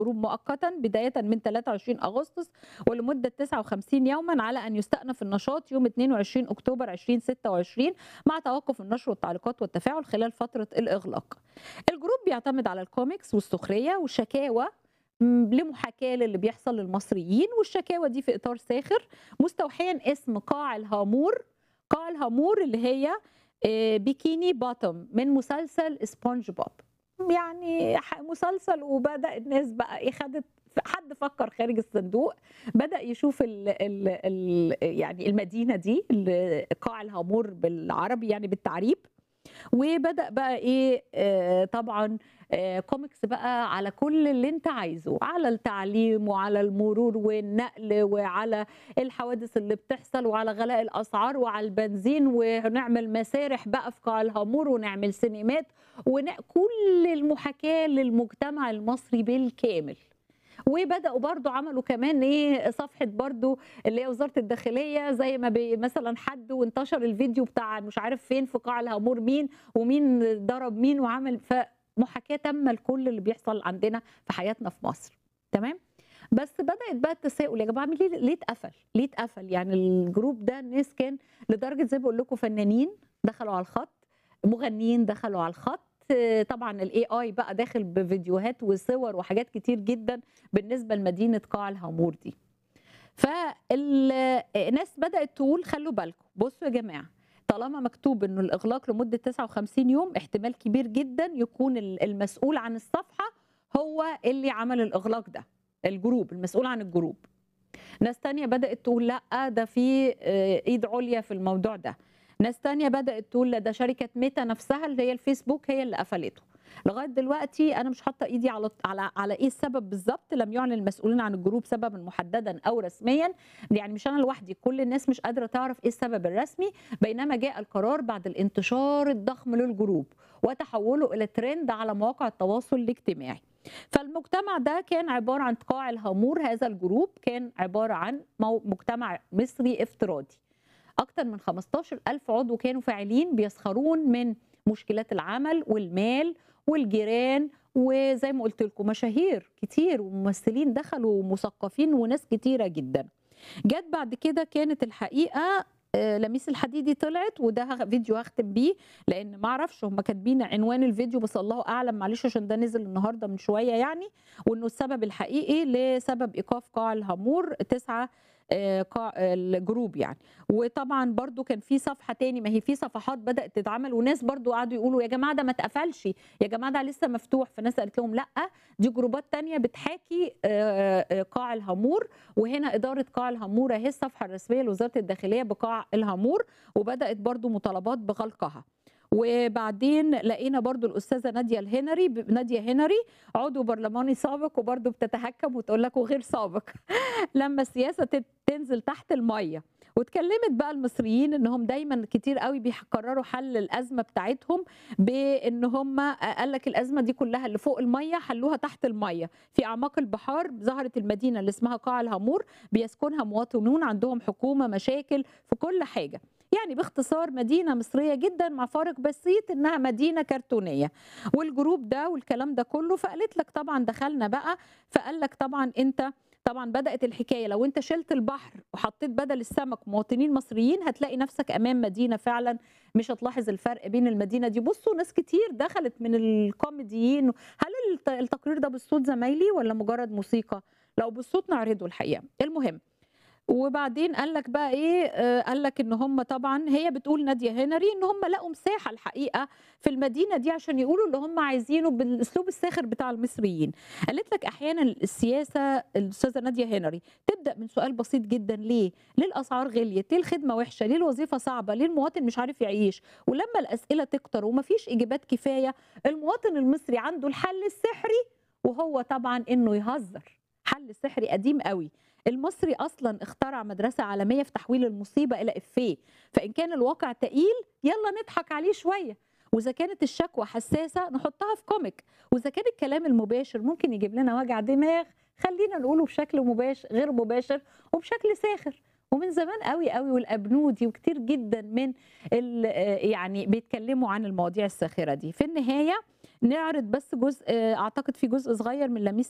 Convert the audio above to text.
الهروب مؤقتا بداية من 23 أغسطس ولمدة 59 يوما على أن يستأنف النشاط يوم 22 أكتوبر 2026 مع توقف النشر والتعليقات والتفاعل خلال فترة الإغلاق الجروب بيعتمد على الكوميكس والسخرية والشكاوى م، لمحاكاة للي بيحصل للمصريين والشكاوى دي في إطار ساخر مستوحيا اسم قاع الهامور قاع الهامور اللي هي آه، بيكيني باتوم من مسلسل سبونج بوب يعني ح- مسلسل وبدا الناس بقى ايه خدت حد فكر خارج الصندوق بدا يشوف ال ال ال يعني المدينه دي ال- قاع الهامور بالعربي يعني بالتعريب وبدا بقى ايه آه طبعا آه كوميكس بقى على كل اللي انت عايزه على التعليم وعلى المرور والنقل وعلى الحوادث اللي بتحصل وعلى غلاء الاسعار وعلى البنزين ونعمل مسارح بقى في قاع الهامور ونعمل سينمات وكل المحاكاه للمجتمع المصري بالكامل وبداوا برضو عملوا كمان ايه صفحه برضو اللي هي وزاره الداخليه زي ما بي مثلا حد وانتشر الفيديو بتاع مش عارف فين في قاع الهامور مين ومين ضرب مين وعمل فمحاكاه تامه لكل اللي بيحصل عندنا في حياتنا في مصر تمام بس بدات بقى التساؤل يا جماعه ليه ليه اتقفل؟ ليه اتقفل؟ يعني الجروب ده الناس كان لدرجه زي ما بقول لكم فنانين دخلوا على الخط مغنيين دخلوا على الخط آه، طبعا الاي اي بقى داخل بفيديوهات وصور وحاجات كتير جدا بالنسبه لمدينه قاع الهامور دي فالناس بدات تقول خلوا بالكم بصوا يا جماعه طالما مكتوب انه الاغلاق لمده 59 يوم احتمال كبير جدا يكون ال- المسؤول عن الصفحه هو اللي عمل الاغلاق ده الجروب المسؤول عن الجروب ناس تانية بدأت تقول لا ده في آه، ايد عليا في الموضوع ده ناس تانية بدأت تقول لا ده شركة ميتا نفسها اللي هي الفيسبوك هي اللي قفلته لغايه دلوقتي انا مش حاطه ايدي على على على ايه السبب بالظبط لم يعلن المسؤولين عن الجروب سببا محددا او رسميا يعني مش انا لوحدي كل الناس مش قادره تعرف ايه السبب الرسمي بينما جاء القرار بعد الانتشار الضخم للجروب وتحوله الى ترند على مواقع التواصل الاجتماعي فالمجتمع ده كان عباره عن قاع الهامور هذا الجروب كان عباره عن مو- مجتمع مصري افتراضي أكثر من 15 ألف عضو كانوا فاعلين بيسخرون من مشكلات العمل والمال والجيران وزي ما قلت لكم مشاهير كتير وممثلين دخلوا ومثقفين وناس كتيرة جدا جت بعد كده كانت الحقيقة آه، لميس الحديدي طلعت وده هخ- فيديو هختم بيه لان ما اعرفش هم كاتبين عنوان الفيديو بس الله اعلم معلش عشان ده نزل النهارده من شويه يعني وانه السبب الحقيقي لسبب ايقاف قاع الهامور تسعة آه، قاع الجروب يعني وطبعا برضو كان في صفحه تاني ما هي في صفحات بدات تتعمل وناس برضو قعدوا يقولوا يا جماعه ده ما اتقفلش يا جماعه ده لسه مفتوح فناس قالت لهم لا دي جروبات تانية بتحاكي آه، آه، قاع الهامور وهنا اداره قاع الهامور اهي الصفحه الرسميه لوزاره الداخليه بقاع الهامور وبدات برضو مطالبات بغلقها وبعدين لقينا برضو الاستاذه ناديه الهنري ناديه هنري عضو برلماني سابق وبرضو بتتهكم وتقول لك وغير سابق لما السياسه تت- تنزل تحت الميه واتكلمت بقى المصريين انهم دايما كتير قوي بيقرروا حل الازمه بتاعتهم بان هم قال لك الازمه دي كلها اللي فوق الميه حلوها تحت الميه في اعماق البحار ظهرت المدينه اللي اسمها قاع الهامور بيسكنها مواطنون عندهم حكومه مشاكل في كل حاجه يعني باختصار مدينه مصريه جدا مع فارق بسيط انها مدينه كرتونيه والجروب ده والكلام ده كله فقالت لك طبعا دخلنا بقى فقال لك طبعا انت طبعا بدات الحكايه لو انت شلت البحر وحطيت بدل السمك مواطنين مصريين هتلاقي نفسك امام مدينه فعلا مش هتلاحظ الفرق بين المدينه دي بصوا ناس كتير دخلت من الكوميديين هل الت- التقرير ده بالصوت زمايلي ولا مجرد موسيقى لو بالصوت نعرضه الحقيقه المهم وبعدين قال لك بقى ايه آه، قال لك ان هم طبعا هي بتقول ناديه هنري ان هم لقوا مساحه الحقيقه في المدينه دي عشان يقولوا اللي هم عايزينه بالاسلوب الساخر بتاع المصريين قالت لك احيانا السياسه الاستاذه ناديه هنري تبدا من سؤال بسيط جدا ليه ليه الاسعار غليت ليه الخدمه وحشه ليه الوظيفه صعبه ليه المواطن مش عارف يعيش ولما الاسئله تكتر ومفيش اجابات كفايه المواطن المصري عنده الحل السحري وهو طبعا انه يهزر حل سحري قديم قوي المصري اصلا اخترع مدرسه عالميه في تحويل المصيبه الى افيه فان كان الواقع تقيل يلا نضحك عليه شويه واذا كانت الشكوى حساسه نحطها في كوميك واذا كان الكلام المباشر ممكن يجيب لنا وجع دماغ خلينا نقوله بشكل مباشر غير مباشر وبشكل ساخر ومن زمان قوي قوي والابنودي وكتير جدا من ال- آه يعني بيتكلموا عن المواضيع الساخره دي في النهايه نعرض بس جزء آه، اعتقد في جزء صغير من لميس